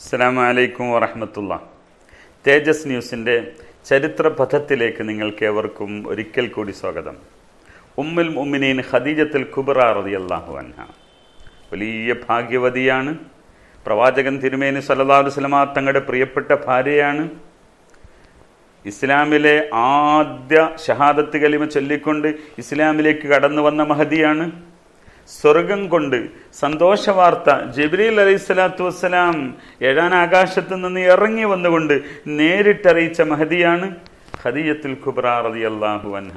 അസ്സലാമു അലൈക്കും വറഹമത്തുള്ള തേജസ് ന്യൂസിൻ്റെ ചരിത്ര പഥത്തിലേക്ക് നിങ്ങൾക്ക് ഏവർക്കും ഒരിക്കൽ കൂടി സ്വാഗതം ഉമ്മുൽ മുമിനീൻ ഖദീജത്തുൽ കുബറ റളിയല്ലാഹു അൻഹ വലിയ ഭാഗ്യവതിയാണ് പ്രവാചകൻ തിരുമേനി സല്ലല്ലാഹു അലൈഹി വസല്ലമ തങ്ങളുടെ പ്രിയപ്പെട്ട ഭാര്യയാണ് ഇസ്ലാമിലെ ആദ്യ ഷഹാദത്ത് കലിമ ചൊല്ലിക്കൊണ്ട് ഇസ്ലാമിലേക്ക് കടന്നു വന്ന മഹദിയാണ് സ്വർഗം കൊണ്ട് സന്തോഷ വാർത്ത ജബിരിൽ അലൈഹി സ്വലാത്തു വസ്സലാം ഏഴാൻ ആകാശത്ത് നിന്ന് ഇറങ്ങി വന്നുകൊണ്ട് നേരിട്ടറിയിച്ച മഹദിയാണ് ഖദീജത്തുൽ കുബ്ര റളിയല്ലാഹു അൻഹ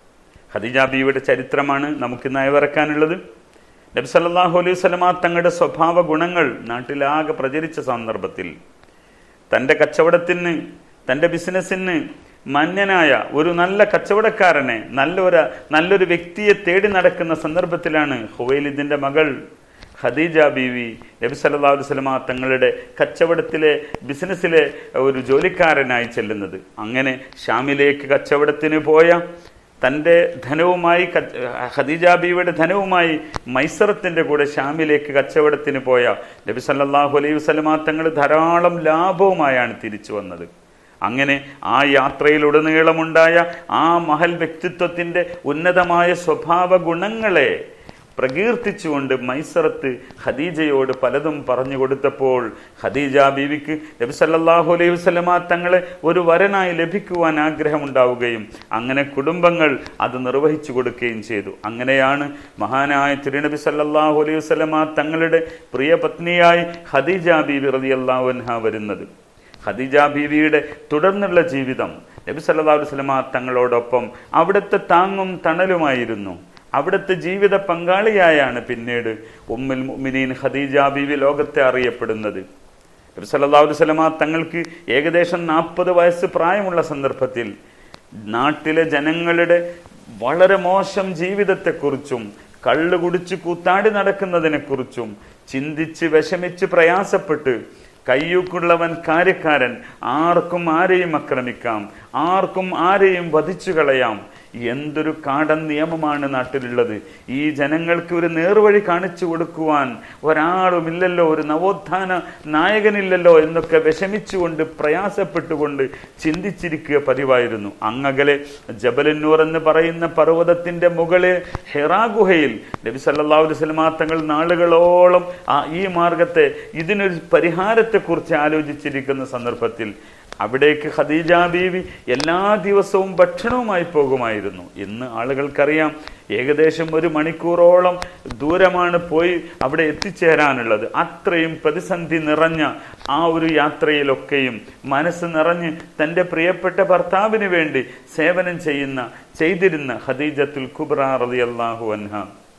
ഖദീജ ബീവിയുടെ ചരിത്രമാണ് നമുക്കിന്ന് അയവിറക്കാനുള്ളത് നബി സല്ലല്ലാഹു അലൈഹി വസല്ലമ തങ്ങളുടെ സ്വഭാവ ഗുണങ്ങൾ നാട്ടിലാകെ പ്രചരിച്ച സന്ദർഭത്തിൽ തൻ്റെ കച്ചവടത്തിന് തൻ്റെ ബിസിനസ്സിന് മന്യനായ ഒരു നല്ല കച്ചവടക്കാരനെ നല്ലൊരു നല്ലൊരു വ്യക്തിയെ തേടി നടക്കുന്ന സന്ദർഭത്തിലാണ് ഹുവൈലിദിന്റെ മകൾ ഖദീജ ബീവി നബി സല്ലല്ലാഹു അലൈഹി വസല്ലമ തങ്ങളുടെ കച്ചവടത്തിലെ ബിസിനസ്സിലെ ഒരു ജോലിക്കാരനായി ചെല്ലുന്നത് അങ്ങനെ ഷാമിലേക്ക് കച്ചവടത്തിന് പോയ തൻ്റെ ധനവുമായി ഖദീജ ബീവിയുടെ ധനവുമായി മൈസറത്തിന്റെ കൂടെ ഷാമിലേക്ക് കച്ചവടത്തിന് പോയ നബി സല്ലല്ലാഹു അലൈഹി വസല്ലമ തങ്ങൾ ധാരാളം ലാഭവുമായാണ് തിരിച്ചു വന്നത് അങ്ങനെ ആ യാത്രയിലുടനീളമുണ്ടായ ആ മഹൽ വ്യക്തിത്വത്തിന്റെ ഉന്നതമായ സ്വഭാവ ഗുണങ്ങളെ പ്രകീർത്തിച്ചുകൊണ്ട് മൈസറത്ത് ഖദീജയോട് പലതും പറഞ്ഞു കൊടുത്തപ്പോൾ ഖദീജ ബീവിക്ക് നബി സല്ലല്ലാഹു അലൈഹി വസല്ലമ തങ്ങളെ ഒരു വരനായി ലഭിക്കുവാൻ ആഗ്രഹമുണ്ടാവുകയും അങ്ങനെ കുടുംബങ്ങൾ അത് നിർവഹിച്ചു കൊടുക്കുകയും ചെയ്തു അങ്ങനെയാണ് മഹാനായ തിരുനബി സല്ലല്ലാഹു അലൈഹി വസല്ലമ തങ്ങളുടെ പ്രിയ പത്നിയായി ഖദീജ ബീവി റളിയല്ലാഹു അൻഹ വരുന്നത് ഖദീജ ബീവിയുടെ തുടർന്നുള്ള ജീവിതം നബി സല്ലല്ലാഹു അലൈഹി വസല്ലമ തങ്ങളോടൊപ്പം അവിടുത്തെ താങ്ങും തണലുമായിരുന്നു അവിടുത്തെ ജീവിത പങ്കാളിയായാണ് പിന്നീട് ഉമ്മുൽ മുഅ്മിനീൻ ഖദീജ ബീവി ലോകത്തെ അറിയപ്പെടുന്നത് നബി സല്ലല്ലാഹു അലൈഹി വസല്ലമ തങ്ങൾക്ക് ഏകദേശം നാൽപ്പത് വയസ്സ് പ്രായമുള്ള സന്ദർഭത്തിൽ നാട്ടിലെ ജനങ്ങളുടെ വളരെ മോശം ജീവിതത്തെക്കുറിച്ചും കള്ളു കുടിച്ച് കൂത്താടി നടക്കുന്നതിനെക്കുറിച്ചും ചിന്തിച്ച് വിഷമിച്ച് പ്രയാസപ്പെട്ട് കയ്യൂക്കുള്ളവൻ കാര്യക്കാരൻ ആർക്കും ആരെയും ആക്രമിക്കാം ആർക്കും ആരെയും വധിച്ചു കളയാം എന്തൊരു കാടൻ നിയമമാണ് നാട്ടിലുള്ളത് ഈ ജനങ്ങൾക്ക് ഒരു നേർവഴി കാണിച്ചു കൊടുക്കുവാൻ ഒരാളുമില്ലല്ലോ ഒരു നവോത്ഥാന നായകനില്ലല്ലോ എന്നൊക്കെ വിഷമിച്ചുകൊണ്ട് പ്രയാസപ്പെട്ടുകൊണ്ട് ചിന്തിച്ചിരിക്കുക പതിവായിരുന്നു അങ്ങകലെ ജബലന്നൂർ എന്ന് പറയുന്ന പർവ്വതത്തിന്റെ മുകളിൽ ഹെറാ ഗുഹയിൽ നബി സല്ലല്ലാഹു അലൈഹി വസല്ലമ തങ്ങൾ നാളുകളോളം ആ ഈ മാർഗത്തെ ഇതിനൊരു പരിഹാരത്തെക്കുറിച്ച് ആലോചിച്ചിരിക്കുന്ന സന്ദർഭത്തിൽ അവിടേക്ക് ഖദീജ ബീവി എല്ലാ ദിവസവും ഭക്ഷണവുമായി പോകുമായിരുന്നു ഇന്ന് ആളുകൾക്കറിയാം ഏകദേശം ഒരു മണിക്കൂറോളം ദൂരമാണ് പോയി അവിടെ എത്തിച്ചേരാനുള്ളത് അത്രയും പ്രതിസന്ധി നിറഞ്ഞ ആ ഒരു യാത്രയിലൊക്കെയും മനസ്സ് നിറഞ്ഞ് തൻ്റെ പ്രിയപ്പെട്ട ഭർത്താവിന് വേണ്ടി സേവനം ചെയ്യുന്ന ചെയ്തിരുന്ന ഖദീജത്തുൽ കുബ്ര റളിയല്ലാഹു അൻഹ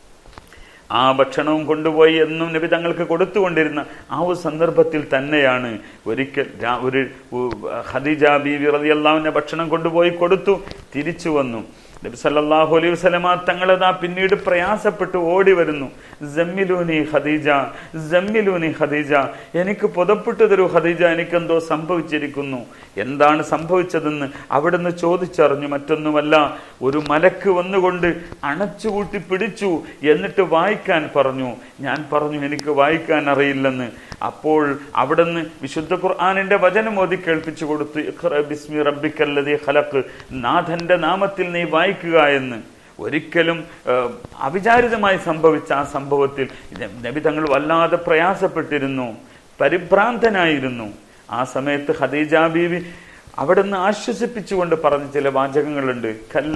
ആ ഭക്ഷണവും കൊണ്ടുപോയി എന്നും നബി തങ്ങൾക്ക് കൊടുത്തുകൊണ്ടിരുന്ന ആ ഒരു സന്ദർഭത്തിൽ തന്നെയാണ് ഒരിക്കൽ ഒരു ഖദീജ ബീവി റളിയല്ലാഹുവിന്റെ ഭക്ഷണം കൊണ്ടുപോയി കൊടുത്തു തിരിച്ചു വന്നു നബി സല്ലല്ലാഹു അലൈഹി വസല്ലമ തങ്ങളതാ പിന്നീട് പ്രയാസപ്പെട്ട് ഓടി വരുന്നു ജമ്മിലൂനി ഖദീജ ജമ്മിലൂനി ഖദീജ എനിക്ക് പുതപ്പെട്ടു തരൂ ഖദീജ എനിക്കെന്തോ സംഭവിച്ചിരിക്കുന്നു എന്താണ് സംഭവിച്ചതെന്ന് അവിടുന്ന് ചോദിച്ചറിഞ്ഞു മറ്റൊന്നുമല്ല ഒരു മലക്ക് വന്നുകൊണ്ട് അണച്ചുകൂട്ടി പിടിച്ചു എന്നിട്ട് വായിക്കാൻ പറഞ്ഞു ഞാൻ പറഞ്ഞു എനിക്ക് വായിക്കാൻ അറിയില്ലെന്ന് അപ്പോൾ അവിടുന്ന് വിശുദ്ധ ഖുർആാനിന്റെ വചനം ഓതി കേൾപ്പിച്ചു കൊടുത്തു ബിസ്മി റബ്ബിക്കല്ലതി ഖലഖ് നാഥന്റെ നാമത്തിൽ നീ വായിക്കുക എന്ന് ഒരിക്കലും അവിചാരിതമായി സംഭവിച്ച ആ സംഭവത്തിൽ നബി തങ്ങൾ വല്ലാതെ പ്രയാസപ്പെട്ടിരുന്നു പരിഭ്രാന്തനായിരുന്നു ആ സമയത്ത് ഖദീജ ബീവി അവിടെ നിന്ന് ആശ്വസിപ്പിച്ചുകൊണ്ട് പറഞ്ഞ ചില വാചകങ്ങളുണ്ട്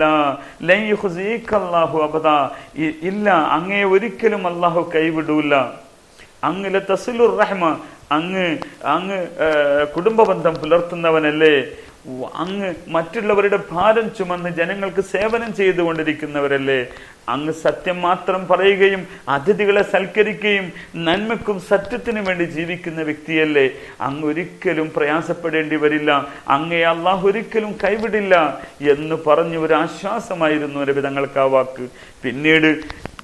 കല്ലാഹു അബദ ഇല്ല അങ്ങേ ഒരിക്കലും അള്ളാഹു കൈവിടൂല അങ്ങിലെ തസുലുർ റഹ്മ അങ്ങ് അങ്ങ് കുടുംബബന്ധം പുലർത്തുന്നവനല്ലേ അങ്ങ് മറ്റുള്ളവരുടെ ഭാരം ചുമന്ന് ജനങ്ങൾക്ക് സേവനം ചെയ്തുകൊണ്ടിരിക്കുന്നവരല്ലേ അങ്ങ് സത്യം മാത്രം പറയുകയും അതിഥികളെ സൽക്കരിക്കുകയും നന്മക്കും സത്യത്തിനും വേണ്ടി ജീവിക്കുന്ന വ്യക്തിയല്ലേ അങ്ങ് ഒരിക്കലും പ്രയാസപ്പെടേണ്ടി വരില്ല അങ്ങേ അള്ളാഹു ഒരിക്കലും കൈവിടില്ല എന്ന് പറഞ്ഞു ഒരു ആശ്വാസമായിരുന്നു നബി തങ്ങൾക്ക് ആ വാക്ക് പിന്നീട്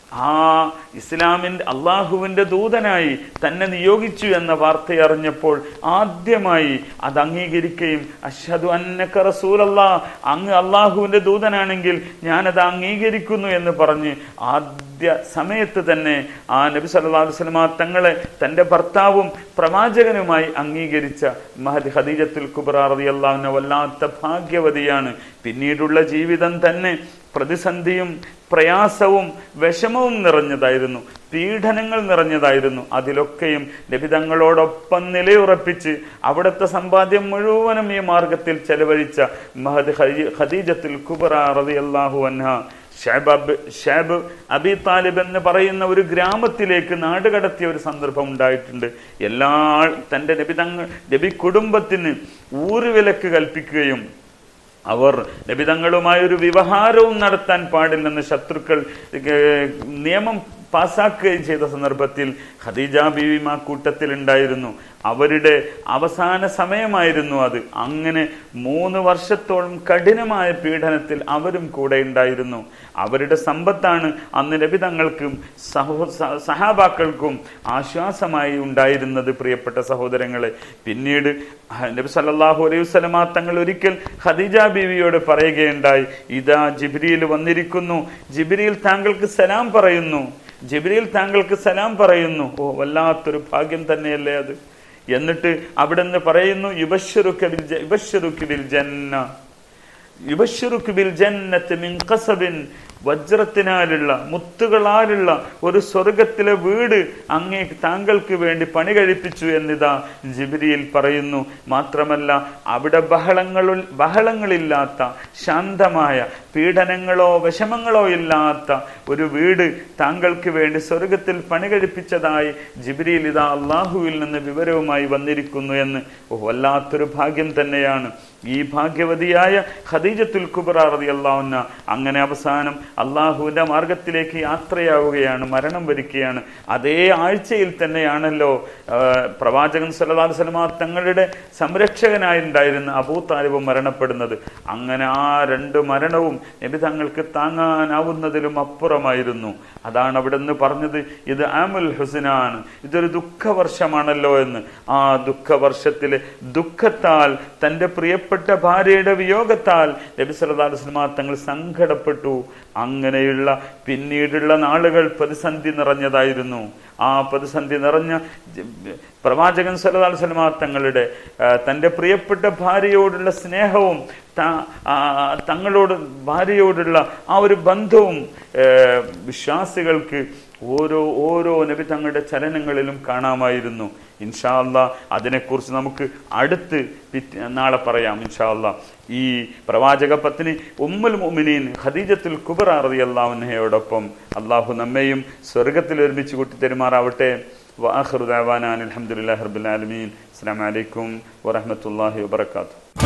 ആ ഇസ്ലാമിന്റെ അള്ളാഹുവിന്റെ ദൂതനായി തന്നെ നിയോഗിച്ചു എന്ന വാർത്ത അറിഞ്ഞപ്പോൾ ആദ്യമായി അത് അംഗീകരിക്കുകയും അഷദു അന്നക്ക റസൂലല്ലാ അങ്ങ് അള്ളാഹുവിന്റെ ദൂതനാണെങ്കിൽ ഞാനത് അംഗീകരിക്കുന്നു എന്ന് പറഞ്ഞ് ആദ്യ സമയത്ത് തന്നെ ആ നബി സല്ലല്ലാഹു അലൈഹി വസല്ലമ തങ്ങളെ തന്റെ ഭർത്താവും പ്രവാചകനുമായി അംഗീകരിച്ച മഹദ് ഖദീജത്തുൽ കുബ്ര റളിയല്ലാഹു അൻഹ വല്ലാത്ത ഭാഗ്യവതിയാണ് പിന്നീടുള്ള ജീവിതം തന്നെ പ്രതിസന്ധിയും പ്രയാസവും വിഷമവും നിറഞ്ഞതായിരുന്നു പീഡനങ്ങൾ നിറഞ്ഞതായിരുന്നു അതിലൊക്കെയും ലഭിതങ്ങളോടൊപ്പം നിലയുറപ്പിച്ച് അവിടുത്തെ സമ്പാദ്യം മുഴുവനും ഈ മാർഗത്തിൽ ചെലവഴിച്ച മഹദ് ഖദീജത്തുൽ കുബ്ര റളിയല്ലാഹു അൻഹ ഷാബ് ഷാബ് അബി താലിബ് എന്ന് പറയുന്ന ഒരു ഗ്രാമത്തിലേക്ക് നാടുകടത്തിയ ഒരു സന്ദർഭം ഉണ്ടായിട്ടുണ്ട് എല്ലാ തന്റെ നബിതങ്ങൾ നബി കുടുംബത്തിന് ഊറുവിലക്ക് കൽപ്പിക്കുകയും അവർ നബിതങ്ങളുമായ ഒരു വ്യവഹാരവും നടത്താൻ പാടില്ലെന്ന് ശത്രുക്കൾ ഏർ, നിയമം പാസാക്കുകയും ചെയ്ത സന്ദർഭത്തിൽ ഖദീജ ബീവിമ കൂട്ടത്തിൽ ഉണ്ടായിരുന്നു അവരുടെ അവസാന സമയമായിരുന്നു അത് അങ്ങനെ മൂന്ന് വർഷത്തോളം കഠിനമായ പീഡനത്തിൽ അവരും കൂടെ ഉണ്ടായിരുന്നു അവരുടെ സമ്പത്താണ് അന്ന് നബി തങ്ങൾക്കും സഹോ സ- സഹാബാക്കൾക്കും ആശ്വാസമായി ഉണ്ടായിരുന്നത് പ്രിയപ്പെട്ട സഹോദരങ്ങളെ പിന്നീട് ഹ- നബി സല്ലല്ലാഹു അലൈഹി വസല്ലമ തങ്ങൾ ഒരിക്കൽ ഖദീജ ബീവിയോട് പറയുകയുണ്ടായി ഇതാ ജിബ്രീൽ വന്നിരിക്കുന്നു ജിബ്രീൽ താങ്കൾക്ക് സലാം പറയുന്നു ജിബ്രീൽ താങ്കൾക്ക് സലാം പറയുന്നു ഓ വല്ലാത്തൊരു ഭാഗ്യം തന്നെയല്ലേ അത് എന്നിട്ട് അവിടെ നിന്ന് പറയുന്നു യുബശ്ശിറുക ബിൽ ജ- യുബശ്ശിറുക ബിൽ ജന്ന യുബശ്ശിറുക ബിൽ ജന്നത്ത് മിൻ ഖസബിൻ വജ്രത്തിനാലുള്ള മുത്തുകളാലുള്ള ഒരു സ്വർഗത്തിലെ വീട് അങ്ങേ താങ്കൾക്ക് വേണ്ടി പണി കഴിപ്പിച്ചു എന്നിതാ ജിബിരിയിൽ പറയുന്നു മാത്രമല്ല അവിടെ ബഹളങ്ങൾ ബഹളങ്ങളില്ലാത്ത ശാന്തമായ പീഡനങ്ങളോ വിഷമങ്ങളോ ഇല്ലാത്ത ഒരു വീട് താങ്കൾക്ക് വേണ്ടി സ്വർഗത്തിൽ പണി കഴിപ്പിച്ചതായി ജിബിരിയിൽ ഇതാ അള്ളാഹുവിൽ നിന്ന് വിവരവുമായി വന്നിരിക്കുന്നു എന്ന് ഓ, വല്ലാത്തൊരു ഭാഗ്യം തന്നെയാണ് ഈ ഭാഗ്യവതിയായ ഖദീജത്തുൽ കുബ്ര റളിയല്ലാഹുന്ന അങ്ങനെ അവസാനം അള്ളാഹുവിന്റെ മാർഗത്തിലേക്ക് യാത്രയാവുകയാണ് മരണം വരികയാണ് അതേ ആഴ്ചയിൽ തന്നെയാണല്ലോ ആ, പ്രവാചകൻ സല്ലല്ലാഹു അലൈഹി വസല്ലമ തങ്ങളുടെ സംരക്ഷകനായി ഉണ്ടായിരുന്ന അബൂ താലിബ് മരണപ്പെടുന്നത് അങ്ങനെ ആ രണ്ട് മരണവും നബി തങ്ങൾക്ക് താങ്ങാനാവുന്നതിലും അപ്പുറമായിരുന്നു അതാണ് അവിടെ നിന്ന് പറഞ്ഞത് ഇത് ആമുൽ ഹുസനാണ് ഇതൊരു ദുഃഖവർഷമാണല്ലോ എന്ന് ആ ദുഃഖവർഷത്തിലെ ദുഃഖത്താൽ തന്റെ പ്രിയപ്പെട്ട ഭാര്യയുടെ വിയോഗത്താൽ നബി സല്ലല്ലാഹു അലൈഹി വസല്ലമ തങ്ങൾ സങ്കടപ്പെട്ടു അങ്ങനെയുള്ള പിന്നീടുള്ള നാളുകൾ പ്രതിസന്ധി നിറഞ്ഞതായിരുന്നു ആ പ്രതിസന്ധി നിറഞ്ഞ ജ- പ്രവാചകൻ സല്ലല്ലാഹു അലൈഹി വസല്ലമ തങ്ങളുടെ ആ, തന്റെ പ്രിയപ്പെട്ട ഭാര്യയോടുള്ള സ്നേഹവും ത- ആ, തങ്ങളോട് ഭാര്യയോടുള്ള ആ ഒരു ബന്ധവും ഏ, വിശ്വാസികൾക്ക് ഓരോ ഓരോ നബി തങ്ങളുടെ ചലനങ്ങളിലും കാണാമായിരുന്നു ഇൻഷാ അല്ലാ അതിനെക്കുറിച്ച് നമുക്ക് അടുത്ത് പിറ്റ് നാളെ പറയാം ഇൻഷാ അല്ലാ ഈ പ്രവാചക പത്നി ഉമ്മുൽ മുഅ്മിനീൻ ഖദീജത്തുൽ കുബ്ര റളിയല്ലാഹു അൻഹയോടൊപ്പം അള്ളാഹു നമ്മെയും സ്വർഗത്തിൽ ഒരുമിച്ച് കൂട്ടി തരുമാറാവട്ടെ വാഖിറു ദഅവാന അനിൽ ഹംദുലില്ലാഹി റബ്ബിൽ ആലമീൻ അസ്സലാമു അലൈക്കും വറഹ്മത്തുള്ളാഹി വബറകാതുഹു